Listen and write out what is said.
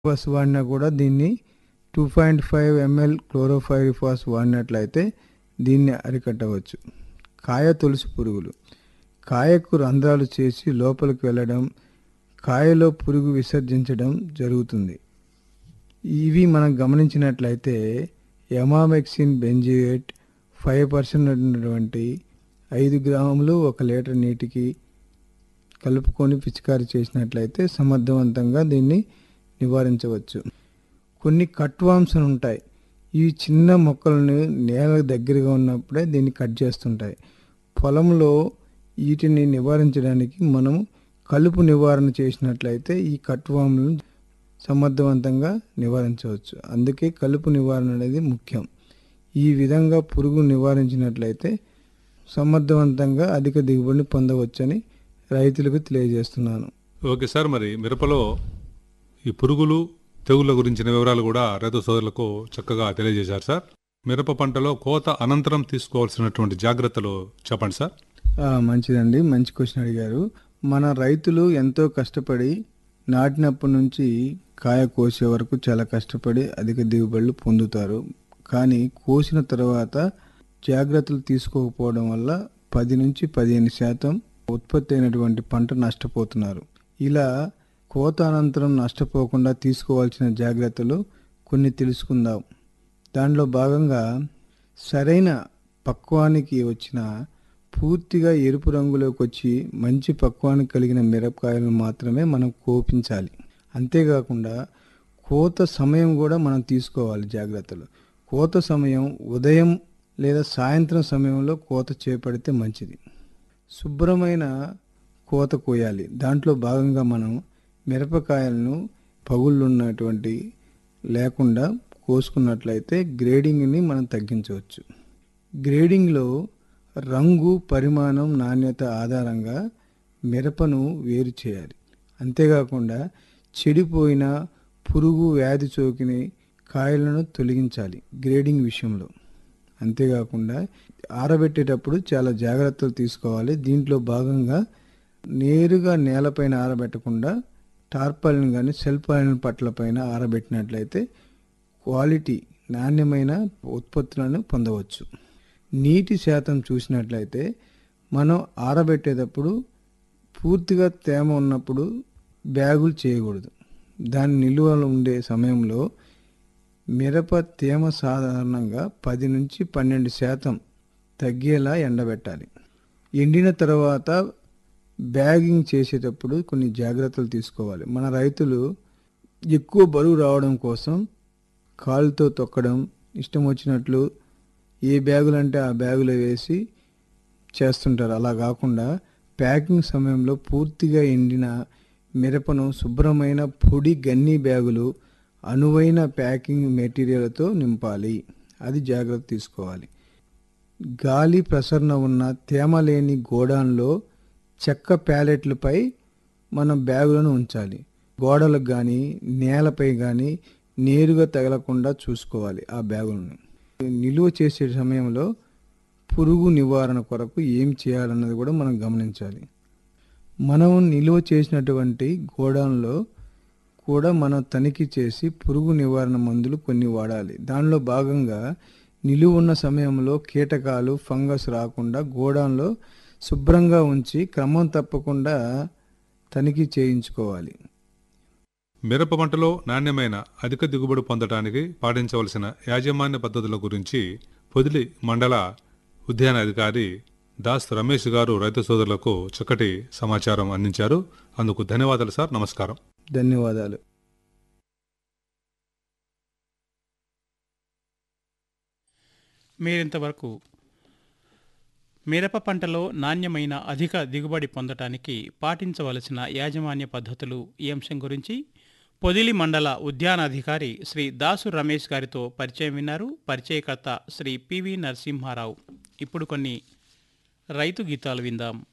ఫాస్ వాడినా కూడా దీన్ని two point five ML chlorpyrifos వాడినట్లయితే దీన్ని అరికట్టవచ్చు కాయ తులసి పురుగులు కాయకు రంధ్రాలు చేసి లోపలికి వెళ్ళడం కాయలో పురుగు విసర్జించడం జరుగుతుంది ఇవి మనం గమనించినట్లయితే ఎమామెక్సిన్ బెంజియేట్ ఫైవ్ పర్సెంట్ ఉన్నటువంటి ఐదు గ్రాములు ఒక లీటర్ నీటికి కలుపుకొని పిచికారి చేసినట్లయితే సమర్థవంతంగా దీన్ని నివారించవచ్చు కొన్ని కట్వాంశలు ఉంటాయి ఈ చిన్న మొక్కలను నేల దగ్గరగా ఉన్నప్పుడే దీన్ని కట్ చేస్తుంటాయి పొలంలో వీటిని నివారించడానికి మనం కలుపు నివారణ చేసినట్లయితే ఈ కట్వాములను సమర్థవంతంగా నివారించవచ్చు అందుకే కలుపు నివారణ అనేది ముఖ్యం ఈ విధంగా పురుగు నివారించినట్లయితే సమర్థవంతంగా అధిక దిగుబడిని పొందవచ్చని రైతులకు తెలియజేస్తున్నాను ఓకే సార్ మరి మిరపలో ఈ పురుగులు తెగుళ్ళ గురించిన వివరాలు కూడా రైతు సోదరులకు చక్కగా తెలియజేశారు సార్ మిరప పంటలో కోత అనంతరం తీసుకోవాల్సినటువంటి జాగ్రత్తలు చెప్పండి సార్ ఆ, మంచిదండి మంచి క్వశ్చన్ అడిగారు మన రైతులు ఎంతో కష్టపడి నాటినప్పటి నుంచి కాయ కోసే వరకు చాలా కష్టపడి అధిక దిగుబడులు పొందుతారు కానీ కోసిన తర్వాత జాగ్రత్తలు తీసుకోకపోవడం వల్ల పది నుంచి పదిహేను శాతం ఉత్పత్తి అయినటువంటి పంట నష్టపోతున్నారు ఇలా కోత అనంతరం నష్టపోకుండా తీసుకోవాల్సిన జాగ్రత్తలు కొన్ని తెలుసుకుందాం దానిలో భాగంగా సరైన పక్వానికి వచ్చిన పూర్తిగా ఎరుపు రంగులోకి వచ్చి మంచి పక్వానికి కలిగిన మిరపకాయలను మాత్రమే మనం కోపించాలి అంతేకాకుండా కోత సమయం కూడా మనం తీసుకోవాలి జాగ్రత్తలు కోత సమయం ఉదయం లేదా సాయంత్రం సమయంలో కోత చేపడితే మంచిది శుభ్రమైన కోత కోయాలి దాంట్లో భాగంగా మనం మిరపకాయలను పగుళ్ళు ఉన్నటువంటి లేకుండా కోసుకున్నట్లయితే గ్రేడింగ్ని మనం తగ్గించవచ్చు గ్రేడింగ్లో రంగు పరిమాణం నాణ్యత ఆధారంగా మిరపను వేరు చేయాలి అంతేకాకుండా చెడిపోయిన పురుగు వ్యాధి సోకిన కాయలను తొలగించాలి గ్రేడింగ్ విషయంలో అంతేకాకుండా ఆరబెట్టేటప్పుడు చాలా జాగ్రత్తలు తీసుకోవాలి దీంట్లో భాగంగా నేరుగా నేలపైన ఆరబెట్టకుండా టార్పాలిన్ కానీ సెల్పాలిన్ పట్ల పైన ఆరబెట్టినట్లయితే క్వాలిటీ నాణ్యమైన ఉత్పత్తులను పొందవచ్చు నీటి శాతం చూసినట్లయితే మనం ఆరబెట్టేటప్పుడు పూర్తిగా తేమ ఉన్నప్పుడు బ్యాగులు చేయకూడదు దాని నిల్వలో ఉండే సమయంలో మిరప తేమ సాధారణంగా పది నుంచి పన్నెండు శాతం తగ్గేలా ఎండబెట్టాలి ఎండిన తర్వాత బ్యాగింగ్ చేసేటప్పుడు కొన్ని జాగ్రత్తలు తీసుకోవాలి మన రైతులు ఎక్కువ బరువు రావడం కోసం కాలుతో తొక్కడం ఇష్టం వచ్చినట్లు ఏ బ్యాగులు అంటే ఆ బ్యాగులో వేసి చేస్తుంటారు అలా కాకుండా ప్యాకింగ్ సమయంలో పూర్తిగా ఎండిన మిరపను శుభ్రమైన పొడి గన్ని బ్యాగులు అనువైన ప్యాకింగ్ మెటీరియల్తో నింపాలి అది జాగ్రత్త తీసుకోవాలి గాలి ప్రసరణ ఉన్న తేమ లేని గోడాన్లో చెక్క ప్యాలెట్లపై మనం బ్యాగులను ఉంచాలి గోడలకు కానీ నేలపై కానీ నేరుగా తగలకుండా చూసుకోవాలి ఆ బ్యాగులను నిలువ చేసే సమయంలో పురుగు నివారణ కొరకు ఏం చేయాలన్నది కూడా మనం గమనించాలి మనం నిలువ చేసినటువంటి గోడౌన్లో కూడా మనం తనిఖీ చేసి పురుగు నివారణ మందులు కొన్ని వాడాలి దానిలో భాగంగా నిలువ ఉన్న సమయంలో కీటకాలు ఫంగస్ రాకుండా గోడౌన్లో శుభ్రంగా ఉంచి క్రమం తప్పకుండా తనిఖీ చేయించుకోవాలి మిరప పంటలో నాణ్యమైన అధిక దిగుబడి పొందడానికి పాటించవలసిన యాజమాన్య పద్ధతుల గురించి పొదిలి మండల ఉద్యాన అధికారి దాస్ రమేష్ గారు రైతు సోదరులకు చక్కటి సమాచారం అందించారు అందుకు ధన్యవాదాలు సార్ నమస్కారం ధన్యవాదాలు మీరింతవరకు మిరప పంటలో నాణ్యమైన అధిక దిగుబడి పొందటానికి పాటించవలసిన యాజమాన్య పద్ధతులు ఈ అంశం గురించి పొదిలి మండల ఉద్యానాధికారి శ్రీ దాసు రమేష్ గారితో పరిచయం విన్నారు పరిచయకర్త శ్రీ పివి నరసింహారావు ఇప్పుడు కొన్ని రైతు గీతాలు విందాం